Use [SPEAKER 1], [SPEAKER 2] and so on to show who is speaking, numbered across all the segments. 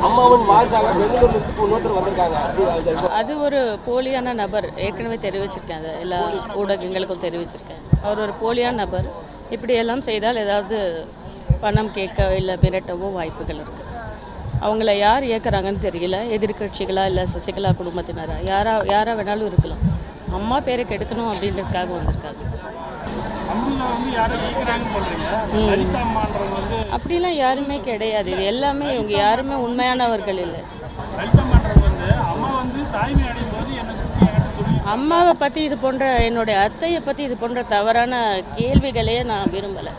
[SPEAKER 1] அம்மாவின் வாரிசாக பெங்களூர்ல இருந்து இப்போ இன்னொருத்தர் வந்திருக்காங்க அது- அது-
[SPEAKER 2] அது ஒரு போலியான நபர் ஏற்கனவே தெரிவிச்சிருக்கேன் அதை எல்லா ஊடகங்களுக்கும் தெரிவிச்சிருக்கேன் அவர் ஒரு போலியான நபர் இப்படியெல்லாம் செய்தால் ஏதாவது பணம் கேட்க இல்லை மிரட்டவோ வாய்ப்புகள் இருக்குது அவங்கள யார் இயக்குறாங்கன்னு தெரியல எதிர்க்கட்சிகளா இல்லை சசிகலா குடும்பத்தினரா யாரா யாரா வேணாலும் இருக்கலாம் அம்மா பேரை கெடுக்கணும் அப்படின்றதுக்காக வந்திருக்காங்க
[SPEAKER 3] அம்புல வந்து யாரும் இயக்குறாங்கன்னு சொல்றீங்க லலிதா அம்மான்றது வந்து
[SPEAKER 2] அப்படிலாம் யாருமே கிடையாது இது எல்லாமே இவங்க யாருமே உண்மையானவர்கள் இல்லை
[SPEAKER 3] லலிதா அம்மான்றது வந்து அம்மா வந்து தாய்மை அடையும் போது எனக்கு என்கிட்ட சொல்லி
[SPEAKER 2] அம்மாவை பற்றி இது போன்ற என்னுடைய அத்தையை பற்றி இது போன்ற தவறான கேள்விகளையே நான் விரும்பலை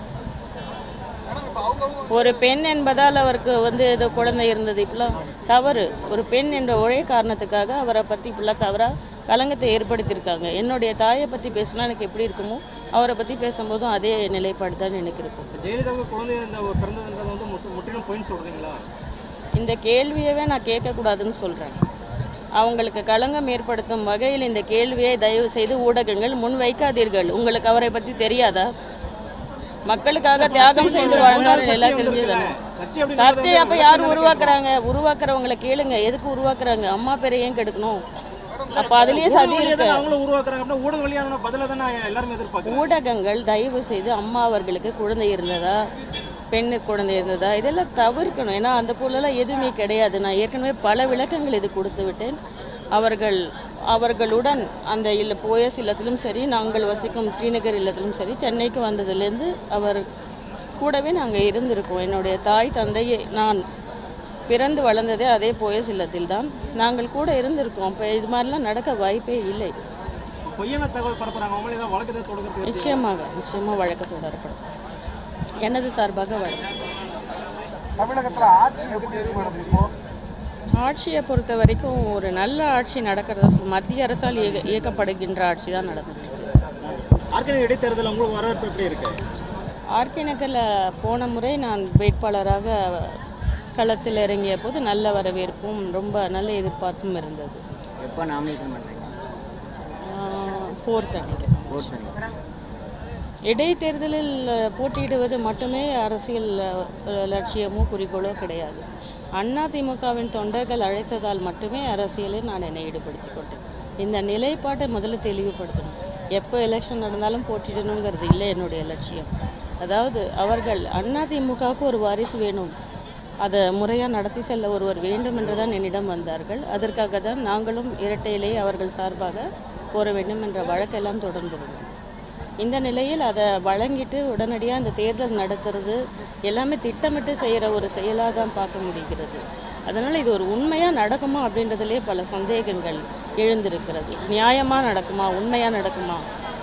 [SPEAKER 2] ஒரு பெண் என்பதால் அவருக்கு வந்து ஏதோ குழந்தை இருந்தது இப்படிலாம் தவறு ஒரு பெண் என்ற ஒரே காரணத்துக்காக அவரை பற்றி இப்படிலாம் தவறாக கலங்கத்தை ஏற்படுத்தியிருக்காங்க என்னுடைய தாயை பற்றி பேசினா எனக்கு எப்படி இருக்குமோ அவரை பற்றி பேசும்போதும் அதே நிலைப்பாடு தான் எனக்கு இருக்கும்
[SPEAKER 3] ஜெயலலிதாவுக்கு குழந்தை இருந்த பிறந்ததுன்றது வந்து முற்று- முற்றிலும் பொய்ன்னு சொல்றீங்களா
[SPEAKER 2] இந்த கேள்வியவே நான் கேட்கக்கூடாதுன்னு சொல்கிறேன் அவங்களுக்கு களங்கம் ஏற்படுத்தும் வகையில் இந்த கேள்வியை தயவு செய்து ஊடகங்கள் முன் வைக்காதீர்கள் உங்களுக்கு அவரை பற்றி தெரியாதா மக்களுக்காக தியாகம் செய்து வாழ்ந்தார் எல்லாம் தெரிஞ்சதுதானே சர்ச்சை அப்போ யார் உருவாக்குறாங்க உருவாக்குறவங்களை கேளுங்க எதுக்கு உருவாக்குறாங்க அம்மா பேரை ஏன் கெடுக்கணும் அப்போ அதுலேயே சதி இருக்கு
[SPEAKER 3] அவங்களும் உருவாக்குறாங்க அப்படின்னா ஊடக வழியான பதில தானே எல்லாரும் எதிர்பார்க்குறாங்க
[SPEAKER 2] ஊடகங்கள் தயவு செய்து அம்மா அவர்களுக்கு குழந்தை இருந்ததா பெண்ணுக்கு குழந்தை இருந்ததா இதெல்லாம் தவிர்க்கணும் ஏன்னா அந்த போலலாம் எதுவுமே கிடையாது நான் ஏற்கனவே பல விளக்கங்கள் இது கொடுத்து விட்டேன் அவர்கள் அவர்களுடன் அந்த இல்ல போயஸ் இல்லத்திலும் சரி நாங்கள் வசிக்கும் ஸ்ரீநகர் இல்லத்திலும் சரி சென்னைக்கு வந்ததுலேருந்து அவர் கூடவே நாங்கள் இருந்திருக்கோம் என்னுடைய தாய் தந்தையை நான் பிறந்து வளர்ந்ததே அதே போயஸ் இல்லத்தில் தான் நாங்கள் கூட இருந்திருக்கோம் அப்போ இது மாதிரிலாம் நடக்க வாய்ப்பே இல்லை
[SPEAKER 3] பொய்யான தகவல் பரப்புறாங்க அவங்களே தான் வழக்கத்தை தொடர்ந்து
[SPEAKER 2] நிச்சயமாக நிச்சயமாக வழக்கு தொடரப்படும் எனது சார்பாக வழக்கு
[SPEAKER 1] தமிழகத்துல ஆட்சி எப்படி இருக்கு மேடம் இப்போ
[SPEAKER 2] ஆட்சியை பொறுத்த வரைக்கும் ஒரு நல்ல ஆட்சி நடக்கிறதா சொல் மத்திய அரசால் இயக்க இயக்கப்படுகின்ற ஆட்சி தான் நடந்துட்டு இருக்கு
[SPEAKER 3] ஆர்கனை இடைத்தேர்தல் உங்களுக்கு வரவேற்பு எப்படி இருக்கு
[SPEAKER 2] ஆர்கே நகரில் போன முறை நான் வேட்பாளராக களத்தில் இறங்கிய போது நல்ல வரவேற்பும் ரொம்ப நல்ல எதிர்பார்ப்பும் இருந்தது
[SPEAKER 4] எப்போ நாமினேஷன் பண்ணுறீங்க
[SPEAKER 2] ஃபோர்த் அன்னைக்கு
[SPEAKER 4] ஓட் பண்ணி
[SPEAKER 2] இடைத்தேர்தலில் போட்டியிடுவது மட்டுமே அரசியல் அஹ், லட்சியமோ குறிக்கோளோ கிடையாது அண்ணா திமுகவின் தொண்டர்கள் அழைத்ததால் மட்டுமே அரசியலில் நான் என்னை ஈடுபடுத்திக் கொண்டேன் இந்த நிலைப்பாட்டை முதல்ல தெளிவுபடுத்தணும் எப்போ எலெக்ஷன் நடந்தாலும் போட்டியிடணுங்கிறது இல்லை என்னுடைய லட்சியம் அதாவது அவர்கள் அண்ணா திமுகவுக்கு ஒரு வாரிசு வேணும் அதை முறையாக நடத்தி செல்ல ஒருவர் வேண்டும் என்று தான் என்னிடம் வந்தார்கள் அதற்காக தான் நாங்களும் இரட்டையிலே அவர்கள் சார்பாக கோர வேண்டும் என்ற வழக்கெல்லாம் தொடர்ந்திருந்தோம் இந்த நிலையில் அதை வழங்கிட்டு உடனடியாக அந்த தேர்தல் நடத்துறது எல்லாமே திட்டமிட்டு செய்கிற ஒரு செயலாக தான் பார்க்க முடிகிறது அதனால் இது ஒரு உண்மையாக நடக்குமா அப்படின்றதுலேயே பல சந்தேகங்கள் எழுந்திருக்கிறது நியாயமாக நடக்குமா உண்மையாக நடக்குமா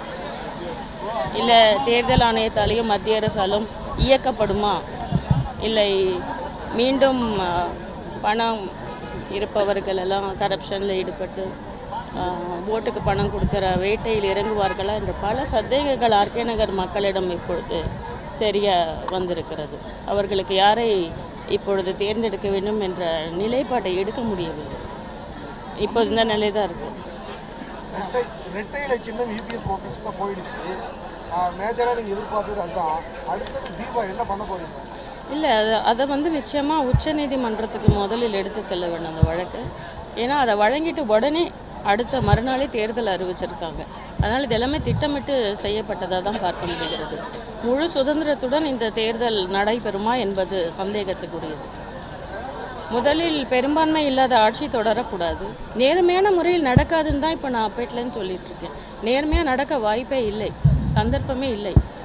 [SPEAKER 2] இல்லை தேர்தல் ஆணையத்தாலேயும் மத்திய அரசாலும் இயக்கப்படுமா இல்லை மீண்டும் ஆ, பணம் இருப்பவர்கள் எல்லாம் கரப்ஷனில் ஈடுபட்டு ஆ, ஓட்டுக்கு பணம் கொடுக்குற வேட்டையில் இறங்குவார்களா என்ற பல சந்தேகங்கள் ஆர்கே நகர் மக்களிடம் இப்பொழுது தெரிய வந்திருக்கிறது அவர்களுக்கு யாரை இப்பொழுது தேர்ந்தெடுக்க வேண்டும் என்ற நிலைப்பாட்டை எடுக்க முடியவில்லை இப்போ இந்த நிலை தான் இருக்குது
[SPEAKER 1] ரெட்டை ரெட்டையில சின்னம் யூபிஎஸ் ஆஃபீஸ்க்கு போயிடுச்சு மேஜராக நீங்கள் எதிர்பார்த்தது அதுதான் அடுத்தது தீபா என்ன பண்ண போறீங்க
[SPEAKER 2] இல்லை அதை அதை வந்து நிச்சயமாக உச்சநீதிமன்றத்துக்கு முதலில் எடுத்து செல்ல வேண்டும் அந்த வழக்கு ஏன்னா அதை வழங்கிட்டு உடனே அடுத்த மறுநாளே தேர்தல் அறிவிச்சிருக்காங்க அதனால் இது எல்லாமே திட்டமிட்டு செய்யப்பட்டதாக தான் பார்க்க முடிகிறது முழு சுதந்திரத்துடன் இந்த தேர்தல் நடைபெறுமா என்பது சந்தேகத்துக்குரியது முதலில் பெரும்பான்மை இல்லாத ஆட்சி தொடரக்கூடாது நேர்மையான முறையில் நடக்காதுன்னு தான் இப்போ நான் அப்பேட்லேருந்து சொல்லிட்டு இருக்கேன் நேர்மையாக நடக்க வாய்ப்பே இல்லை சந்தர்ப்பமே இல்லை